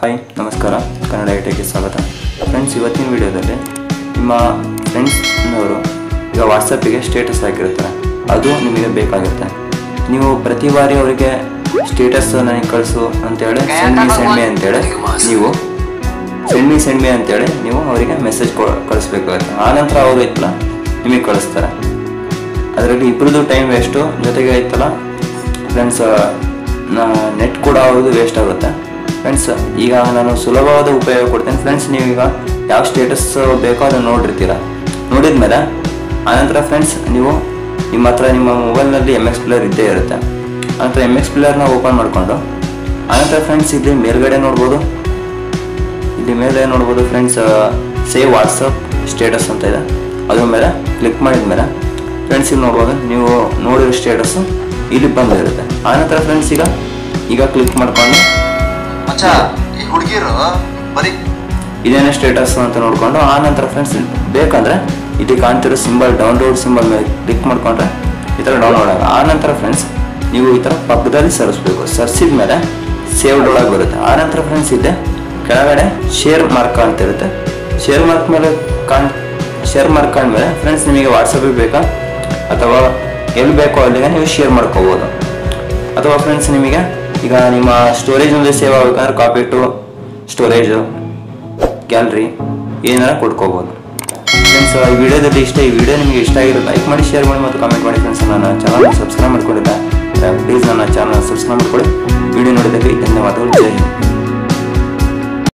hi ನಮಸ್ಕಾರ ಕನ್ನಡ ಐಟೆಗೆ ಸ್ವಾಗತ friends ಇವತ್ತಿನ ವಿಡಿಯೋದಲ್ಲಿ ನಿಮ್ಮ ಫ್ರೆಂಡ್ಸ್ನವರು ಈಗ ವಾಟ್ಸಪ್ಪಿಗೆ ಸ್ಟೇಟಸ್ ಹಾಕಿರ್ತಾರೆ ಅದು ನಿಮಗೆ ಬೇಕಾಗಿರುತ್ತೆ ನೀವು ಪ್ರತಿ ಬಾರಿ ಅವರಿಗೆ ಸ್ಟೇಟಸ್ ನನಗೆ ಕಳಿಸು ಅಂತೇಳಿ ಸೆಂಡ್ ಮಿ ಸೆಂಡ್ ಮಿ ಅಂತೇಳಿ ನೀವು ಸೆಂಡ್ ಮಿ ಸೆಂಡ್ ಮಿ ಅಂತೇಳಿ ನೀವು ಅವರಿಗೆ ಮೆಸೇಜ್ ಕಳಿಸ್ಬೇಕಾಗುತ್ತೆ ಆನಂತರ ಅವರು ಇತ್ತಲ್ಲ ನಿಮಗೆ ಕಳಿಸ್ತಾರೆ ಅದರಲ್ಲಿ ಇಬ್ಬರದು ಟೈಮ್ ವೇಸ್ಟು ಜೊತೆಗೆ ಐತಲ್ಲ ಫ್ರೆಂಡ್ಸ್ ನೆಟ್ ಕೂಡ ಅವ್ರದ್ದು ವೇಸ್ಟ್ ಆಗುತ್ತೆ ಫ್ರೆಂಡ್ಸ್ ಈಗ ನಾನು ಸುಲಭವಾದ ಉಪಯೋಗ ಕೊಡ್ತೇನೆ ಫ್ರೆಂಡ್ಸ್ ನೀವೀಗ ಯಾವ ಸ್ಟೇಟಸ್ ಬೇಕೋ ಅದನ್ನು ನೋಡಿರ್ತೀರ ನೋಡಿದ್ಮೇಲೆ ಆನಂತರ ಫ್ರೆಂಡ್ಸ್ ನೀವು ನಿಮ್ಮ ಹತ್ರ ನಿಮ್ಮ ಮೊಬೈಲ್ನಲ್ಲಿ ಎಮ್ ಎಕ್ಸ್ ಪ್ಲೇಯರ್ ಇದ್ದೇ ಇರುತ್ತೆ ಆನಂತರ ಎಮ್ ಎಕ್ಸ್ ಪ್ಲೇಯರ್ನ ಓಪನ್ ಮಾಡಿಕೊಂಡು ಆನಂತರ ಫ್ರೆಂಡ್ಸ್ ಇಲ್ಲಿ ಮೇಲ್ಗಡೆ ನೋಡ್ಬೋದು ಇಲ್ಲಿ ಮೇಲೆ ನೋಡ್ಬೋದು ಫ್ರೆಂಡ್ಸ್ ಸೇವ್ ವಾಟ್ಸಪ್ ಸ್ಟೇಟಸ್ ಅಂತ ಇದೆ ಅದ್ರ ಮೇಲೆ ಕ್ಲಿಕ್ ಮಾಡಿದ ಮೇಲೆ ಫ್ರೆಂಡ್ಸ್ ಇಲ್ಲಿ ನೋಡ್ಬೋದು ನೀವು ನೋಡಿರೋ ಸ್ಟೇಟಸ್ಸು ಇಲ್ಲಿ ಬಂದಿರುತ್ತೆ ಆನಂತರ ಫ್ರೆಂಡ್ಸ್ ಈಗ ಈಗ ಕ್ಲಿಕ್ ಮಾಡ್ಕೊಂಡು ಮಚ್ಚ ಈ ಹುಡುಗಿರು ಬರೀ ಇದೇನೇ ಸ್ಟೇಟಸ್ ಅಂತ ನೋಡ್ಕೊಂಡು ಆನಂತರ ಫ್ರೆಂಡ್ಸ್ ಬೇಕಂದ್ರೆ ಇಲ್ಲಿ ಕಾಣ್ತಿರೋ ಸಿಂಬಲ್ ಡೌನ್ಲೋಡ್ ಸಿಂಬಲ್ ಮೇಲೆ ಕ್ಲಿಕ್ ಮಾಡ್ಕೊಂಡ್ರೆ ಈ ಥರ ಡೌನ್ಲೋಡ್ ಆಗ ಆನಂತರ ಫ್ರೆಂಡ್ಸ್ ನೀವು ಈ ಥರ ಪಕ್ಕದಲ್ಲಿ ಸರಿಸ್ಬೇಕು ಸರಿಸಿದ ಮೇಲೆ ಸೇವ್ಡ್ ಒಳಗೆ ಬರುತ್ತೆ ಆನಂತರ ಫ್ರೆಂಡ್ಸ್ ಇದೆ ಕೆಳಗಡೆ ಶೇರ್ ಮಾರ್ಕ್ ಅಂತ ಇರುತ್ತೆ ಶೇರ್ ಮಾರ್ಕ್ ಮೇಲೆ ಕಾಣ್ ಶೇರ್ ಮಾರ್ಕ್ ಮೇಲೆ ಫ್ರೆಂಡ್ಸ್ ನಿಮಗೆ ವಾಟ್ಸಪ್ಪಿಗೆ ಬೇಕಾ ಅಥವಾ ಎಲ್ಲಿ ಬೇಕೋ ಅಲ್ಲಿಗೆ ನೀವು ಶೇರ್ ಮಾಡ್ಕೋಬೋದು ಅಥವಾ ಫ್ರೆಂಡ್ಸ್ ನಿಮಗೆ ಈಗ ನಿಮ್ಮ ಸ್ಟೋರೇಜ್ನಲ್ಲಿ ಸೇವ್ ಆಗಬೇಕಂದ್ರೆ ಕಾಪಿ ಟು ಸ್ಟೋರೇಜು ಗ್ಯಾಲರಿ ಏನಾರ ಕೊಟ್ಕೋಬೋದು ಫ್ರೆಂಡ್ಸ್ ಈ ವಿಡಿಯೋದಲ್ಲಿ ಇಷ್ಟ ಈ ವಿಡಿಯೋ ನಿಮಗೆ ಇಷ್ಟ ಆಗಿರೋ ಲೈಕ್ ಮಾಡಿ ಶೇರ್ ಮಾಡಿ ಮತ್ತು ಕಾಮೆಂಟ್ ಮಾಡಿ ಫ್ರೆಂಡ್ಸ್ ನನ್ನ ಚಾನಲ್ ಸಬ್ಸ್ಕ್ರೈಬ್ ಮಾಡ್ಕೊಂಡಿಲ್ಲ ಪ್ಲೀಸ್ ನನ್ನ ಚಾನಲ್ ಸಬ್ಸ್ಕ್ರೈಬ್ ಮಾಡ್ಕೊಳ್ಳಿ ವಿಡಿಯೋ ನೋಡಿದ್ದಕ್ಕೆ ಧನ್ಯವಾದಗಳು ಜೈ ಹಿಂದ್